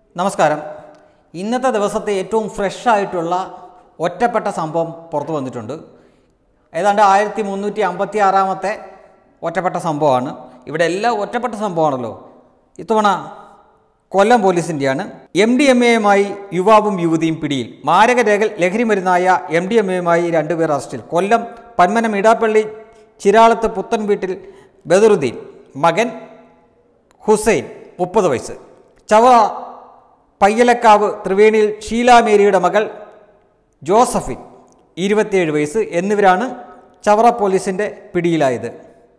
നമസ്കാരം ഇന്നത്തെ ദിവസത്തെ ഏറ്റവും ഫ്രഷ് ആയിട്ടുള്ള ഒറ്റപ്പെട്ട സംഭവം പുറത്തു വന്നിട്ടുണ്ട് ഏതാണ്ട് ആയിരത്തി മുന്നൂറ്റി അമ്പത്തി ആറാമത്തെ ഒറ്റപ്പെട്ട സംഭവമാണ് ഇവിടെ എല്ലാം ഒറ്റപ്പെട്ട സംഭവമാണല്ലോ ഇത്തവണ കൊല്ലം പോലീസിൻ്റെയാണ് എം ഡി എം എയുമായി യുവാവും യുവതിയും പിടിയിൽ മാരക രേഖ ലഹരി മരുന്നായ എം ഡി എം എയുമായി രണ്ടുപേർ അറസ്റ്റിൽ കൊല്ലം പന്മനം ഇടാപ്പള്ളി ചിരാളത്ത് പുത്തൻ വീട്ടിൽ ബദറുദ്ദീൻ മകൻ ഹുസൈൻ മുപ്പത് വയസ്സ് ചവറ പയ്യലക്കാവ് ത്രിവേണിയിൽ ഷീല മേരിയുടെ മകൾ ജോസഫിൻ ഇരുപത്തിയേഴ് വയസ്സ് എന്നിവരാണ് ചവറ പോലീസിൻ്റെ പിടിയിലായത്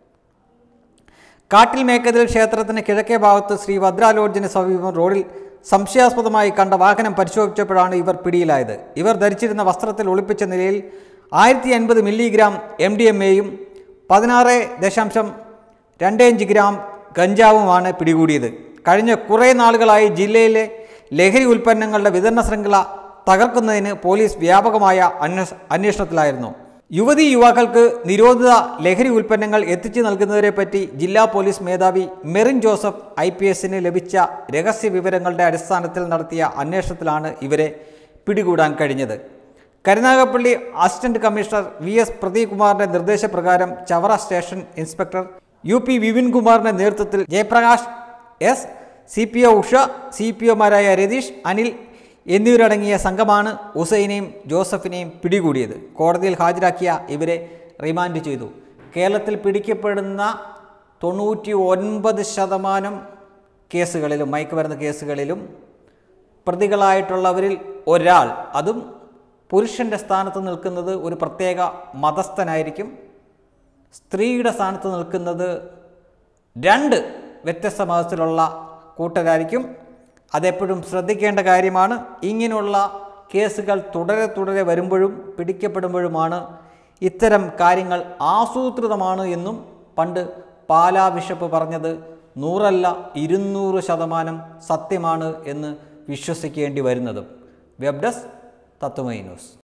കാട്ടിൽ മേക്കതിൽ ക്ഷേത്രത്തിന് കിഴക്കേ ഭാഗത്ത് ശ്രീ ഭദ്ര ലോഡ്ജിന് സമീപം റോഡിൽ സംശയാസ്പദമായി കണ്ട വാഹനം പരിശോധിച്ചപ്പോഴാണ് ഇവർ പിടിയിലായത് ഇവർ ധരിച്ചിരുന്ന വസ്ത്രത്തിൽ ഒളിപ്പിച്ച നിലയിൽ ആയിരത്തി അൻപത് മില്ലിഗ്രാം എം ഡി എം എയും പതിനാറ് ദശാംശം രണ്ട് അഞ്ച് ഗ്രാം ഗഞ്ചാവുമാണ് പിടികൂടിയത് കഴിഞ്ഞ കുറേ നാളുകളായി ജില്ലയിലെ ലഹരി ഉൽപ്പന്നങ്ങളുടെ വിതരണ ശൃംഖല തകർക്കുന്നതിന് പോലീസ് വ്യാപകമായ അന്വേഷ അന്വേഷണത്തിലായിരുന്നു യുവതി യുവാക്കൾക്ക് നിരോധിത ലഹരി ഉൽപ്പന്നങ്ങൾ എത്തിച്ചു നൽകുന്നതിനെപ്പറ്റി ജില്ലാ പോലീസ് മേധാവി മെറിൻ ജോസഫ് ഐ പി എസിന് ലഭിച്ച രഹസ്യ വിവരങ്ങളുടെ അടിസ്ഥാനത്തിൽ നടത്തിയ അന്വേഷണത്തിലാണ് ഇവരെ പിടികൂടാൻ കഴിഞ്ഞത് Karunagappally assistant commissioner V S Pradeep നിർദ്ദേശപ്രകാരം Chavara station inspector U P Vipin കുമാറിന്റെ നേതൃത്വത്തിൽ Jayaprakash S C P O Usha C P ഒമാരായ രതീഷ് അനിൽ എന്നിവരടങ്ങിയ സംഘമാണ് ഹുസൈനെയും ജോസഫിനെയും പിടികൂടിയത് കോടതിയിൽ ഹാജരാക്കിയ ഇവരെ റിമാൻഡ് ചെയ്തു കേരളത്തിൽ പിടിക്കപ്പെടുന്ന തൊണ്ണൂറ്റി ഒൻപത് ശതമാനം കേസുകളിലും മയക്കുമരുന്ന് കേസുകളിലും പ്രതികളായിട്ടുള്ളവരിൽ ഒരാൾ അതും പുരുഷൻ്റെ സ്ഥാനത്ത് നിൽക്കുന്നത് ഒരു പ്രത്യേക മതസ്ഥനായിരിക്കും സ്ത്രീയുടെ സ്ഥാനത്ത് നിൽക്കുന്നത് രണ്ട് വ്യത്യസ്ത മതത്തിലുള്ള കൂട്ടരായിരിക്കും അതെപ്പോഴും ശ്രദ്ധിക്കേണ്ട കാര്യമാണ് ഇങ്ങനെയുള്ള കേസുകൾ തുടരെ തുടരെ വരുമ്പോഴും പിടിക്കപ്പെടുമ്പോഴുമാണ് ഇത്തരം കാര്യങ്ങൾ ആസൂത്രിതമാണ് എന്നും പണ്ട് പാലാ ബിഷപ്പ് പറഞ്ഞത് നൂറല്ല ഇരുന്നൂറ് ശതമാനം സത്യമാണ് എന്ന് വിശ്വസിക്കേണ്ടി വരുന്നതും വെബ് ഡെസ്ക് തത്വമൈ ന്യൂസ്